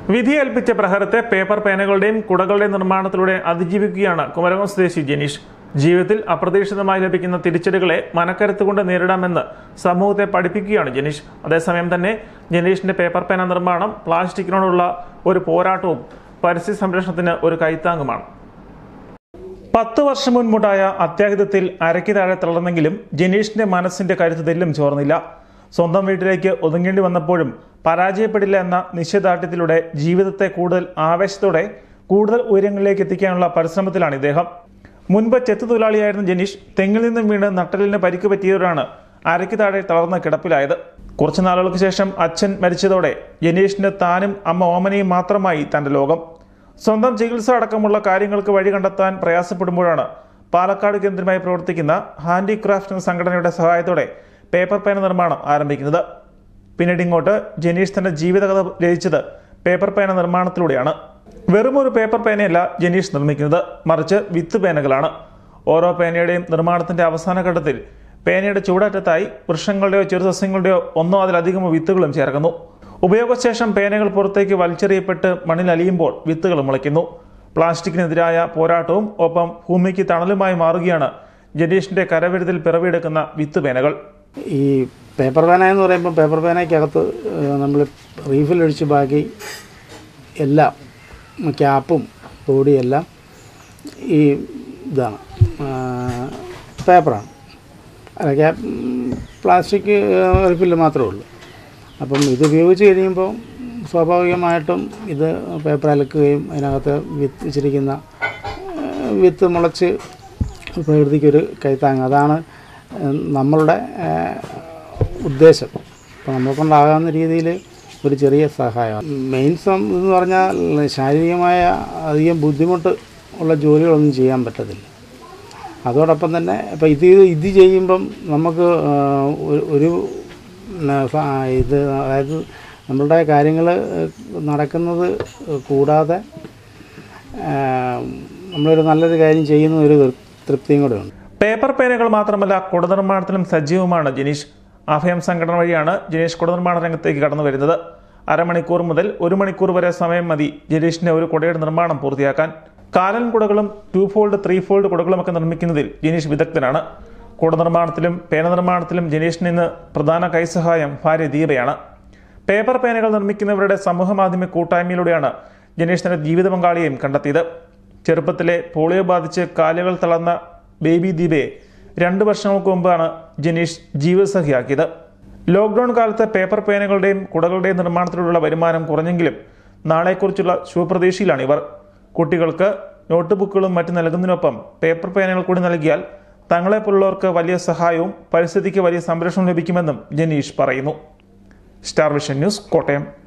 വിധിയേൽപ്പിച്ച പ്രഹരത്തെ paper പേനകളുടെയും കുടകളുടെയും നിർമ്മാണത്തിലൂടെ അതിജീവിക്കുകയാണ് കുമരകം സ്വദേശി ജനീഷ് ജീവിതത്തിൽ അപ്രതീക്ഷിതമായി ലഭിക്കുന്ന തിരിച്ചടികളെ മനക്കരുത്ത് കൊണ്ട് നേരിടാമെന്ന് സമൂഹത്തെ പഠിപ്പിക്കുകയാണ് ജനീഷ് അതേസമയം തന്നെ ജനീഷിന്റെ പേപ്പർ പേന നിർമ്മാണം പ്ലാസ്റ്റിക്കിനോടുള്ള ഒരു പോരാട്ടവും പരിസ്ഥിതി സംരക്ഷണത്തിന് ഒരു കൈത്താങ്ങുമാണ് പത്ത് വർഷം മുൻപുണ്ടായ അത്യാഹിതത്തിൽ അരയ്ക്ക് താഴെ തളർന്നെങ്കിലും ജനീഷിന്റെ മനസ്സിന്റെ കരുത്ത് തെല്ലും ചോർന്നില്ല സ്വന്തം വീട്ടിലേക്ക് ഒതുങ്ങേണ്ടി വന്നപ്പോഴും പരാജയപ്പെടില്ല എന്ന നിശ്ചയദാർഢ്യത്തിലൂടെ ജീവിതത്തെ കൂടുതൽ ആവേശത്തോടെ കൂടുതൽ ഉയരങ്ങളിലേക്ക് എത്തിക്കാനുള്ള പരിശ്രമത്തിലാണ് ഇദ്ദേഹം മുൻപ് ചെത്തു തൊഴിലാളിയായിരുന്ന ജനീഷ് തെങ്ങിൽ നിന്നും വീണ് നട്ടലിന് പരിക്ക് പറ്റിയവരാണ് അരയ്ക്ക് താഴെ തളർന്ന കിടപ്പിലായത് കുറച്ചു നാളുകൾക്ക് ശേഷം അച്ഛൻ മരിച്ചതോടെ ജനീഷിന് താനും അമ്മ ഓമനയും മാത്രമായി തന്റെ ലോകം സ്വന്തം ചികിത്സ അടക്കമുള്ള കാര്യങ്ങൾക്ക് വഴി കണ്ടെത്താൻ പ്രയാസപ്പെടുമ്പോഴാണ് പാലക്കാട് കേന്ദ്രമായി പ്രവർത്തിക്കുന്ന ഹാൻഡിക്രാഫ്റ്റ് എന്ന സംഘടനയുടെ സഹായത്തോടെ പേപ്പർ പേന നിർമ്മാണം ആരംഭിക്കുന്നത് പിന്നീട് ഇങ്ങോട്ട് ജനീഷ് തന്റെ ജീവിതകഥ രചിച്ചത് പേപ്പർ പേന നിർമ്മാണത്തിലൂടെയാണ് വെറും ഒരു പേപ്പർ പേനയല്ല ജനീഷ് നിർമ്മിക്കുന്നത് മറിച്ച് വിത്ത് പേനകളാണ് ഓരോ പേനയുടെയും നിർമ്മാണത്തിന്റെ അവസാന ഘട്ടത്തിൽ പേനയുടെ ചൂടറ്റത്തായി വൃക്ഷങ്ങളുടെയോ ചെറുസസ്യങ്ങളുടെയോ ഒന്നോ അതിലധികമോ വിത്തുകളും ചേർക്കുന്നു ഉപയോഗശേഷം പേനകൾ പുറത്തേക്ക് വലിച്ചെറിയപ്പെട്ട് മണ്ണിൽ അലിയുമ്പോൾ വിത്തുകൾ മുളയ്ക്കുന്നു പ്ലാസ്റ്റിക്കിനെതിരായ പോരാട്ടവും ഒപ്പം ഭൂമിക്ക് തണലുമായി മാറുകയാണ് ജനീഷിന്റെ കരവിരുതിൽ പിറവിയെടുക്കുന്ന വിത്ത് പേനകൾ ഈ പേപ്പർ പേന എന്ന് പറയുമ്പോൾ പേപ്പർ പേനയ്ക്കകത്ത് നമ്മൾ റീഫിലൊഴിച്ച് ബാക്കി എല്ലാം ക്യാപ്പും ബോഡിയും എല്ലാം ഈ ഇതാണ് ആ, പേപ്പറാണ് അല്ല ക്യാപ്പ് പ്ലാസ്റ്റിക് റീഫില്ല് മാത്രമേ ഉള്ളൂ അപ്പം ഇത് ഉപയോഗിച്ച് കഴിയുമ്പോൾ സ്വാഭാവികമായിട്ടും ഇത് പേപ്പർ അലക്കുകയും അതിനകത്ത് വിത്ത് വെച്ചിരിക്കുന്ന ആ, വിത്ത് മുളച്ച് പ്രകൃതിക്കൊരു കൈത്താങ് അതാണ് ഏഹ്, നമ്മളുടെ ഏഹ്, ഉദ്ദേശം അപ്പോൾ നമ്മളെ കൊണ്ടാകാവുന്ന രീതിയിൽ ഒരു ചെറിയ സഹായം മെയിൻ സം എന്ന് പറഞ്ഞാൽ ശാരീരികമായ അധികം ബുദ്ധിമുട്ട് ഉള്ള ജോലികളൊന്നും ചെയ്യാൻ പറ്റത്തില്ല അതോടൊപ്പം തന്നെ ഇപ്പം ഇത് ഇത് ചെയ്യുമ്പം നമുക്ക് ആഹ്, ഒരു- ഒരു പിന്നെ സ- ഇത് അതായത് നമ്മളുടെ കാര്യങ്ങൾ നടക്കുന്നത് കൂടാതെ ആഹ്, നമ്മളൊരു നല്ലൊരു കാര്യം ചെയ്യുന്ന ഒരു തൃ- തൃപ്തിയും കൂടെ ഉണ്ട് പേപ്പർ പേനകൾ മാത്രമല്ല കുടനിർമ്മാണത്തിലും സജീവമാണ് ജനീഷ് അഭയം സംഘടന വഴിയാണ് ജനീഷ് കുടനിർമ്മാണ രംഗത്തേക്ക് കടന്നു വരുന്നത് അരമണിക്കൂർ മുതൽ ഒരു മണിക്കൂർ വരെ സമയം മതി ജനീഷിന്റെ ഒരു കുടയുടെ നിർമ്മാണം പൂർത്തിയാക്കാൻ കാലൻ കുടകളും ടു ഫോൾഡ് ത്രീ ഫോൾഡ് കുടകളുമൊക്കെ നിർമ്മിക്കുന്നതിൽ ജനീഷ് വിദഗ്ധനാണ് കുട നിർമ്മാണത്തിലും പേന നിർമ്മാണത്തിലും ജനീഷിന് ഇന്ന് പ്രധാന കൈസഹായം ഭാര്യ ദീപയാണ് പേപ്പർ പേനകൾ നിർമ്മിക്കുന്നവരുടെ സമൂഹ മാധ്യമ കൂട്ടായ്മയിലൂടെയാണ് ജനീഷ് തന്റെ ജീവിത പങ്കാളിയെയും കണ്ടെത്തിയത് ചെറുപ്പത്തിലെ പോളിയോ ബാധിച്ച് കാലുകൾ തളർന്ന ബേബി ദീപയെ രണ്ട് വർഷങ്ങൾക്ക് മുമ്പാണ് ജനീഷ് ജീവിതസഖിയാക്കിയത് ലോക്ക്ഡൌൺ കാലത്ത് പേപ്പർ പേനകളുടെയും കുടകളുടെയും നിർമ്മാണത്തിലുള്ള വരുമാനം കുറഞ്ഞെങ്കിലും നാളെക്കുറിച്ചുള്ള ശുഭപ്രതീക്ഷയിലാണ് ഇവർ കുട്ടികൾക്ക് നോട്ട് ബുക്കുകളും മറ്റും നൽകുന്നതിനൊപ്പം പേപ്പർ പേനകൾ കൂടി നൽകിയാൽ തങ്ങളെപ്പോലുള്ളവർക്ക് വലിയ സഹായവും പരിസ്ഥിതിക്ക് വലിയ സംരക്ഷണവും ലഭിക്കുമെന്നും ജനീഷ് പറയുന്നു സ്റ്റാർ വിഷൻ ന്യൂസ് കോട്ടയം